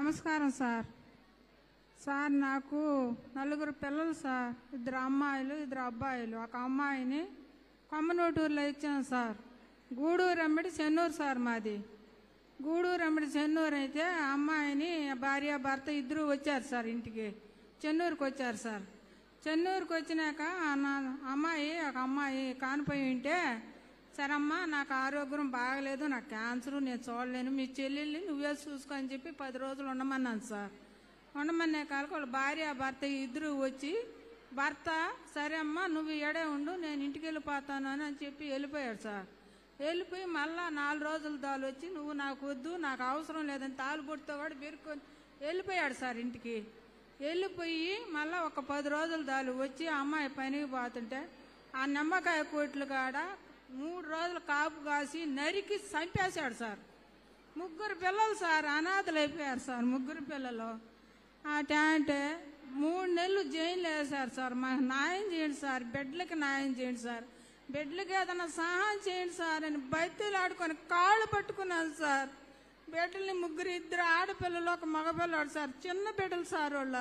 నమస్కారం sir sir నాకు నలుగురు పిల్లలు సార్ ఇద్దరు అమ్మాయిలు ఇద్దరు అబ్బాయిలు ఒక అమ్మాయిని కొమ్మనూటూరులో ఇచ్చాను సార్ గూడూరు అమ్మడి చెన్నూరు సార్ మాది గూడూరు అమ్మడి చెన్నూరు అయితే ఆ అమ్మాయిని భార్య భర్త ఇద్దరు వచ్చారు సార్ ఇంటికి చెన్నూరుకి వచ్చారు సార్ చెన్నూరుకి వచ్చినాక ఆ నా అమ్మాయి ఒక అమ్మాయి కానిపోయి ఉంటే సరమ్మా నాకు ఆరోగ్యం బాగలేదు నాకు క్యాన్సర్ నేను చూడలేను మీ చెల్లెల్ని నువ్వే చూసుకో అని చెప్పి పది రోజులు ఉండమన్నాను సార్ ఉండమనే కాలకు వాళ్ళ భార్య భర్త ఇద్దరు వచ్చి భర్త సరే అమ్మా నువ్వు ఎడే ఉండు నేను ఇంటికి వెళ్ళిపోతాను అని చెప్పి వెళ్ళిపోయాడు సార్ వెళ్ళిపోయి మళ్ళా నాలుగు రోజుల దాలు వచ్చి నువ్వు నాకు వద్దు నాకు అవసరం లేదని తాలుబొట్టుతో వాడు బెరుక్కొని వెళ్ళిపోయాడు సార్ ఇంటికి వెళ్ళిపోయి మళ్ళా ఒక పది రోజుల దాలు వచ్చి ఆ అమ్మాయి పనికి పోతుంటే ఆ నిమ్మకాయ కోట్లు కాడ మూడు రోజులు కాపు కాసి నరికి చంపేశాడు సార్ ముగ్గురు పిల్లలు సార్ అనాథలు అయిపోయారు సార్ ముగ్గురు పిల్లలు అటా అంటే మూడు నెలలు జైలు వేశారు సార్ మాకు న్యాయం చేయండి సార్ బెడ్లకి న్యాయం చేయండి సార్ బెడ్లకి ఏదైనా సహాయం చేయండి సార్ అని బయటలు ఆడుకొని కాళ్ళు పట్టుకున్నాను సార్ బిడ్డల్ని ముగ్గురు ఇద్దరు ఆడపిల్లలు ఒక మగపిల్లడు సార్ చిన్న బిడ్డలు సార్ వాళ్ళ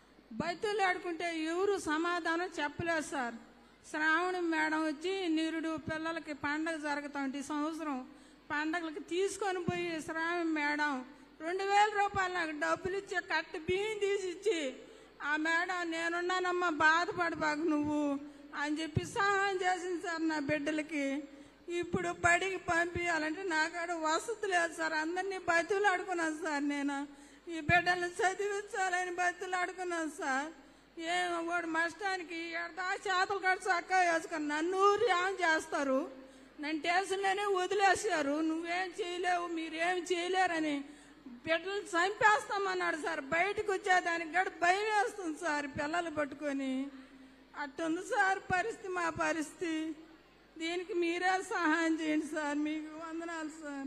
బయటలు ఆడుకుంటే ఎవరు సమాధానం చెప్పలేదు సార్ శ్రావణి మేడం వచ్చి నిరుడు పిల్లలకి పండగ జరుగుతాం ఈ సంవత్సరం పండగలకి తీసుకొని పోయి శ్రావణి మేడం రెండు వేల రూపాయలు నాకు డబ్బులు ఇచ్చి కట్ట బియ్యం తీసి ఇచ్చి ఆ మేడం నేనున్నానమ్మా బాధపడబాకు నువ్వు అని చెప్పి సహాయం చేసింది సార్ నా బిడ్డలకి ఇప్పుడు బడికి పంపించాలంటే నాకాడ వసతి లేదు సార్ అందరినీ బతులు ఆడుకున్నాను సార్ నేను ఈ బిడ్డల్ని చదివించాలని బతులు ఆడుకున్నాను సార్ ఏం వాడు మష్టానికి ఎడదా చేతలు కట్టి చక్క వేసుకొని నన్ను ఊరి ఏం చేస్తారు నన్ను స్టేషన్లోనే వదిలేశారు నువ్వేం చేయలేవు మీరేం చేయలేరని బిడ్డలు చంపేస్తామన్నాడు సార్ బయటకు వచ్చేదానికి కూడా భయం వేస్తుంది సార్ పిల్లలు పట్టుకొని అట్టుంది సార్ పరిస్థితి మా పరిస్థితి దీనికి మీరే సహాయం చేయండి సార్ మీకు వందనాలు సార్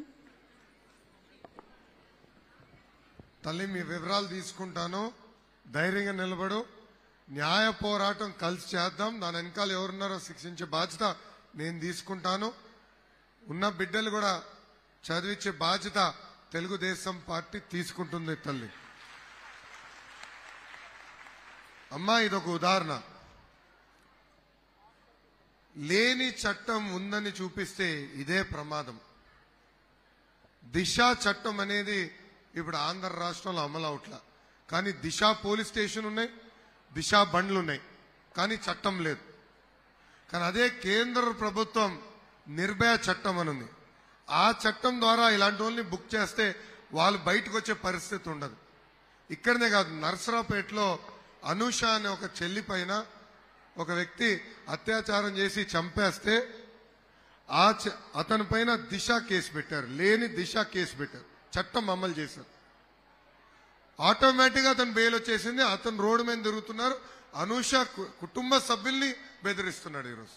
తల్లి మీ వివరాలు తీసుకుంటాను ధైర్యంగా నిలబడు న్యాయ పోరాటం కలిసి చేద్దాం దాని వెనకాల ఎవరున్నారో శిక్షించే బాధ్యత నేను తీసుకుంటాను ఉన్న బిడ్డలు కూడా చదివించే బాధ్యత తెలుగుదేశం పార్టీ తీసుకుంటుంది తల్లి అమ్మా ఇదొక ఉదాహరణ లేని చట్టం ఉందని చూపిస్తే ఇదే ప్రమాదం దిశ చట్టం అనేది ఇప్పుడు ఆంధ్ర రాష్ట్రంలో అమలు అవట్లా కానీ దిశ పోలీస్ స్టేషన్ ఉన్నాయి దిశ బండ్లు ఉన్నాయి కానీ చట్టం లేదు కానీ అదే కేంద్ర ప్రభుత్వం నిర్భయ చట్టం అని ఉంది ఆ చట్టం ద్వారా ఇలాంటి వాళ్ళని బుక్ చేస్తే వాళ్ళు బయటకు వచ్చే పరిస్థితి ఉండదు ఇక్కడనే కాదు నర్సరావుపేటలో అనూష అనే ఒక చెల్లి పైన ఒక వ్యక్తి అత్యాచారం చేసి చంపేస్తే ఆ చ- అతని పైన దిశ కేసు పెట్టారు లేని దిశ కేసు పెట్టారు చట్టం అమలు చేశారు ఆటోమేటిక్ గా అతను బెయిల్ వచ్చేసింది అతను రోడ్డు మీద తిరుగుతున్నారు అనూష కు- కుటుంబ సభ్యుల్ని బెదిరిస్తున్నాడు ఈరోజు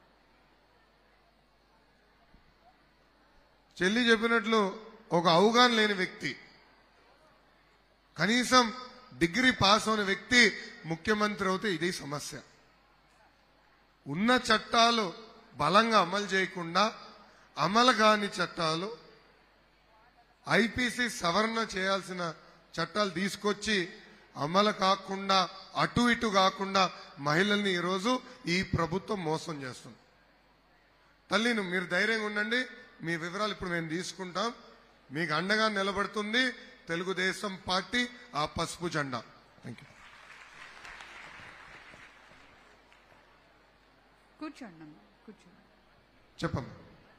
చెల్లి చెప్పినట్లు ఒక అవగాహన లేని వ్యక్తి కనీసం డిగ్రీ పాస్ అయిన వ్యక్తి ముఖ్యమంత్రి అవుతే ఇది సమస్య ఉన్న చట్టాలు బలంగా అమలు చేయకుండా అమలు కాని చట్టాలు ఐపీసీ సవరణ చేయాల్సిన చట్టాలు తీసుకొచ్చి అమలు కాకుండా అటు ఇటు కాకుండా మహిళల్ని ఈరోజు ఈ ప్రభుత్వం మోసం చేస్తుంది తల్లిను మీరు ధైర్యంగా ఉండండి మీ వివరాలు ఇప్పుడు మేము తీసుకుంటాం మీకు అండగా నిలబడుతుంది తెలుగుదేశం పార్టీ ఆ పసుపు జెండా థ్యాంక్ యూ కూర్చోండి అమ్మ కూర్చోండి చెప్పమ్మా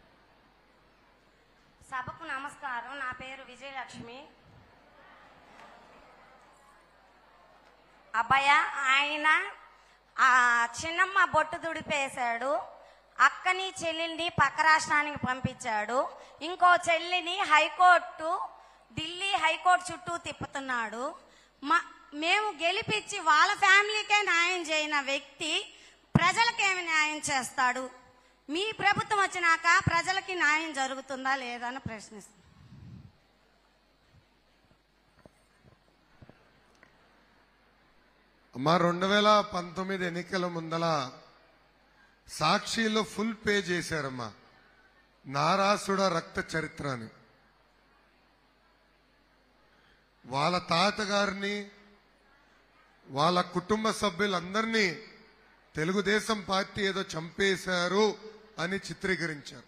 సభకు నమస్కారం నా పేరు విజయలక్ష్మి అబ్బాయ ఆయన ఆ చిన్నమ్మ బొట్టు దుడిపేశాడు అక్కని చెల్లిని పక్క రాష్ట్రానికి పంపించాడు ఇంకో చెల్లిని హైకోర్టు ఢిల్లీ హైకోర్టు చుట్టూ తిప్పుతున్నాడు మా మేము గెలిపించి వాళ్ళ ఫ్యామిలీకే న్యాయం చేయని వ్యక్తి ప్రజలకేమి న్యాయం చేస్తాడు మీ ప్రభుత్వం వచ్చినాక ప్రజలకి న్యాయం జరుగుతుందా లేదా అని ప్రశ్నిస్తుంది అమ్మా రెండు వేల పంతొమ్మిది ఎన్నికల ముందల సాక్షిలో ఫుల్ పే చేశారమ్మా నారాసుడ రక్త చరిత్ర అని వాళ్ళ తాతగారిని వాళ్ళ కుటుంబ సభ్యులందరినీ తెలుగుదేశం పార్టీ ఏదో చంపేశారు అని చిత్రీకరించారు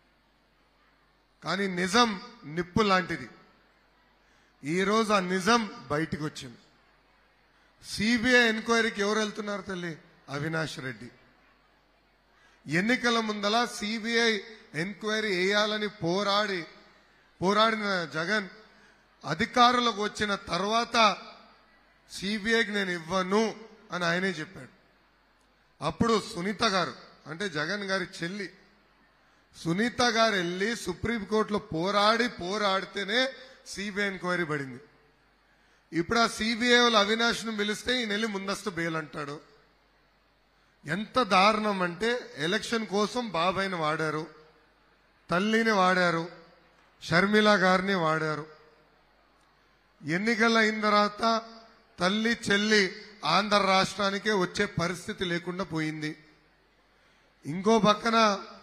కానీ నిజం నిప్పు లాంటిది ఈరోజు ఆ నిజం బయటికి వచ్చింది సిబిఐ ఎంక్వైరీకి ఎవరు వెళ్తున్నారు తల్లి అవినాష్ రెడ్డి ఎన్నికల ముందల సిబిఐ ఎంక్వైరీ వేయాలని పోరాడి పోరాడిన జగన్ అధికారులకు వచ్చిన తర్వాత సిబిఐకి నేను ఇవ్వను అని ఆయనే చెప్పాడు అప్పుడు సునీత గారు అంటే జగన్ గారి చెల్లి సునీత గారు వెళ్ళి సుప్రీంకోర్టులో పోరాడి పోరాడితేనే సిబిఐ ఎంక్వైరీ పడింది ఇప్పుడు ఆ సిబిఐ వాళ్ళు అవినాష్ను పిలిస్తే ఈయన వెళ్ళి ముందస్తు బెయిల్ అంటాడు ఎంత దారుణం అంటే ఎలక్షన్ కోసం బాబాయిని వాడారు తల్లిని వాడారు షర్మిల గారిని వాడారు ఎన్నికలు అయిన తర్వాత తల్లి చెల్లి ఆంధ్ర రాష్ట్రానికే వచ్చే పరిస్థితి లేకుండా పోయింది ఇంకో పక్కన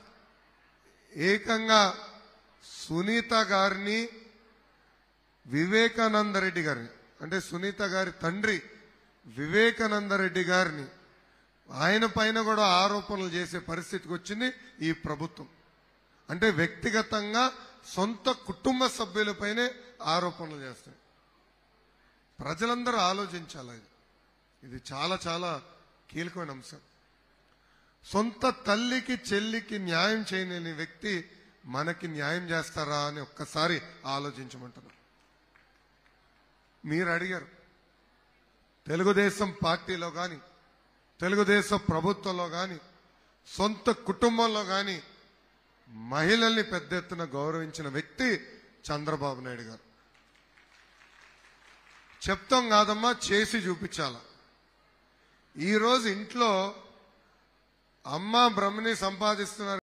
ఏకంగా సునీత గారిని వివేకానంద రెడ్డి గారిని అంటే సునీత గారి తండ్రి వివేకానంద రెడ్డి గారిని ఆయన పైన కూడా ఆరోపణలు చేసే పరిస్థితికి వచ్చింది ఈ ప్రభుత్వం అంటే వ్యక్తిగతంగా సొంత కుటుంబ సభ్యులపైనే ఆరోపణలు చేస్తాయి ప్రజలందరూ ఆలోచించాలి ఇది ఇది చాలా చాలా కీలకమైన అంశం సొంత తల్లికి చెల్లికి న్యాయం చేయలేని వ్యక్తి మనకి న్యాయం చేస్తారా అని ఒక్కసారి ఆలోచించమంటున్నారు మీరు అడిగారు తెలుగుదేశం పార్టీలో కానీ తెలుగుదేశం ప్రభుత్వంలో కానీ సొంత కుటుంబంలో కానీ మహిళల్ని పెద్ద ఎత్తున గౌరవించిన వ్యక్తి చంద్రబాబు నాయుడు గారు చెప్తాం కాదమ్మా చేసి చూపించాల ఈరోజు ఇంట్లో అమ్మ బ్రహ్మని సంపాదిస్తున్నారు